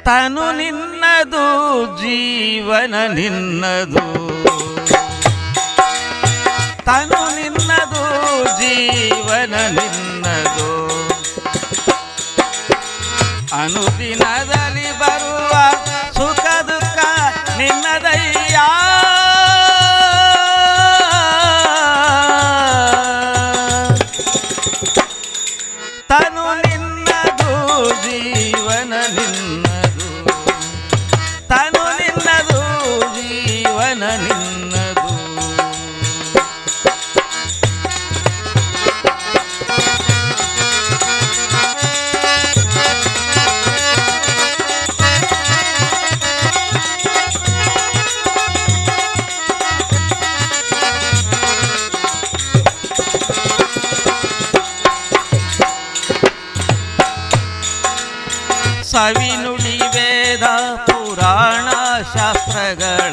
ತನು ನಿನ್ನದು ಜೀವನ ನಿನ್ನದು ತನು ನಿನ್ನದು ಜೀವನ ನಿನ್ನದು ಅನುದಿನದಲ್ಲಿ ಬರುವ ಸುಖ ದುಃಖ ನಿನ್ನದಯ್ಯ ತನು ನಿನ್ನದು ಜೀವನ ನಿನ್ನದು ತನು ನಿನ್ನದು ಜೀವನ ನಿನ್ನದು ಸವಿನುಡಿ ವೇದ ಪುರಾಣ ಶಾಸ್ತ್ರಗಳ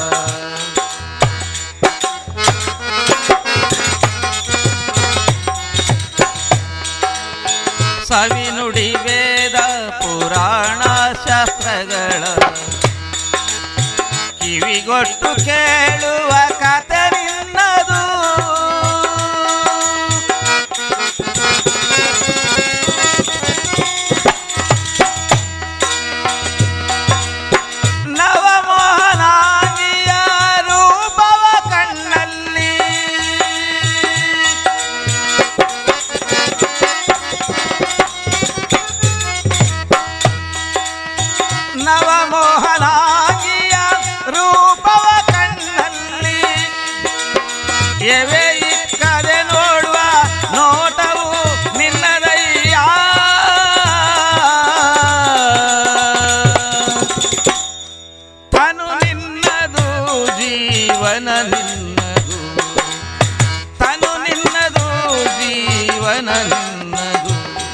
ಸವಿನುಡಿ ವೇದ ಪುರಾಣ ಶಾಸ್ತ್ರಗಳ ಕಿವಿಗೊಟ್ಟು ಕೇಳುವ ಕತೆ ನಿನ್ನದು ನವಮೋಹನಾಂಗಿಯ ರೂಪವ ಕಣ್ಣಲ್ಲಿ ನವಮೋಹನಾಂಗಿಯ ರೂಪವ ಕಣ್ಣಲ್ಲಿ ಎವೆ ಇಕ್ಕದೆ ನೋಡುವ ನೋಟವು ನಿನ್ನದಯ್ಯ ತನು ನಿನ್ನದು ಜೀವನ ನಿನ್ನದು ತನು ನಿನ್ನದು ಜೀವನ ನಿನ್ನದು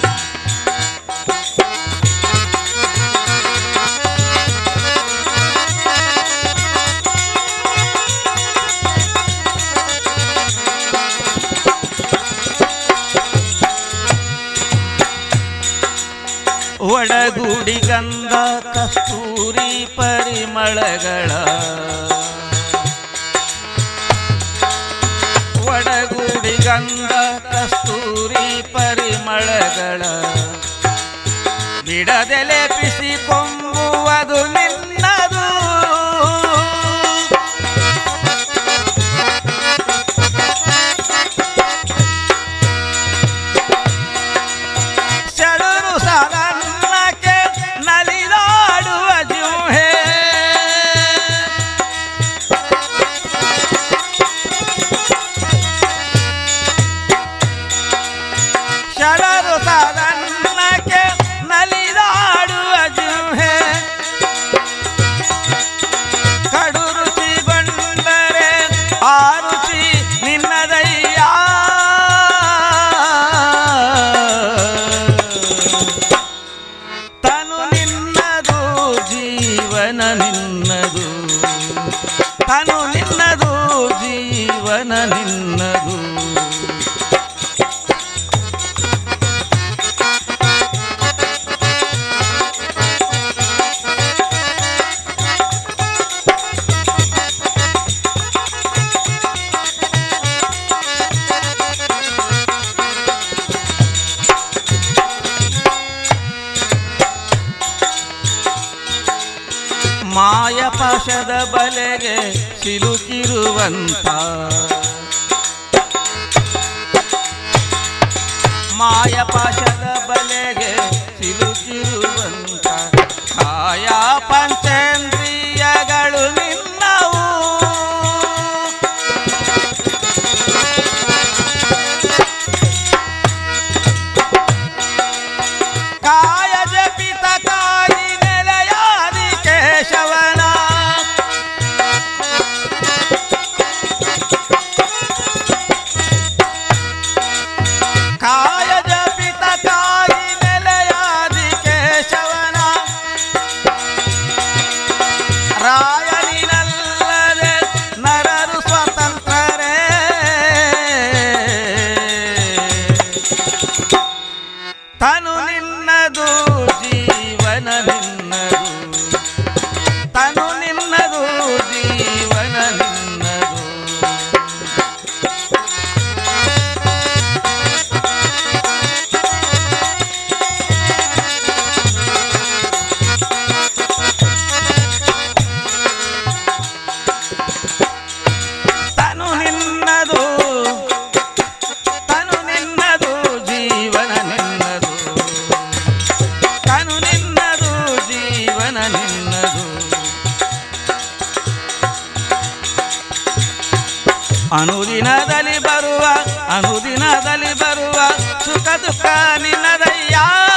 ಒಡಗೂಡಿ ಗಂಧ ಕಸ್ತೂರಿ ಪರಿಮಳಗಳ ಒಡಗೂಡಿ ಗಂಧ ಕಸ್ತೂರಿ ಪರಿಮಳಗಳ ಬಿಡದೆ ಲೇಪಿಸಿ ಕೊಂಬುವುದು ನಿನ್ನದು ಸೆಳರು ಸಾರನ್ನಕ್ಕೆ ನಲಿದಾಡುವ ಜುಹೆ ಶರರು ಸಾರನ್ನಕ್ಕೆ ನಲಿದಾಡುವ ಜುಹೆ ಕಡು ರುಚಿಗೊಂಡರೆ ಆ ರುಚಿ ನಿನ್ನದಯ್ಯ ತನು ನಿನ್ನದು ಜೀವನ ನಿನ್ನದು ತನು ನಿನ್ನದು ಜೀವನ ನಿನ್ನದು ಮಾಯಪಾಶದ ಬಲೆಗೆ ಸಿಲುಕಿರುವಂತ ಮಾಯಪಾಶದ ಬಲೆಗೆ ಸಿಲುಕಿರುವಂತ ಕಾಯ ಪಂಚೇಂದ್ರಿಯಗಳು ನಿನ್ನವು ಕಾಯ ಜಪಿತ ಕಾಯಿ ನೆಲೆಯಾದಿ ಕೇಶವನ ಕಾಯ ಜಪಿತ ಕಾಯಿ ನೆಲೆಯಾದಿ ಕೇಶವನ ರಾಯನಿನಲ್ಲದೆ ನರರು ಸ್ವತಂತ್ರರೇ ತನು ನಿನ್ನದು ಜೀವನ ಜೀವನ ನಿನ್ನದು ತನು ನಿನ್ನದು ಜೀವನ ನಿನ್ನದು ತನು ನಿನ್ನದು ತನು ನಿನ್ನದು ಜೀವನ ನಿನ್ನದು ತನು ನಿನ್ನದು ಜೀವನ ನಿನ್ನದು ಅನುದಿನದಲ್ಲಿ ಬರುವ ಅನುದಿನದಲ್ಲಿ ಬರುವ ಸುಖ ದುಃಖ ನಿನ್ನದಯ್ಯ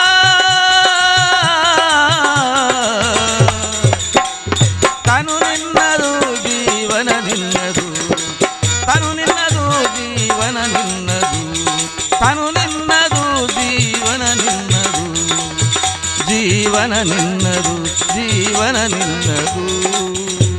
ತನು ನಿನ್ನದು ಜೀವನ ನಿನ್ನದು ತನು ನಿನ್ನದು ಜೀವನ ನಿನ್ನದು ತನು ನಿನ್ನದು ಜೀವನ ನಿನ್ನದು ಜೀವನ ನಿನ್ನದು ಜೀವನ ನಿನ್ನದು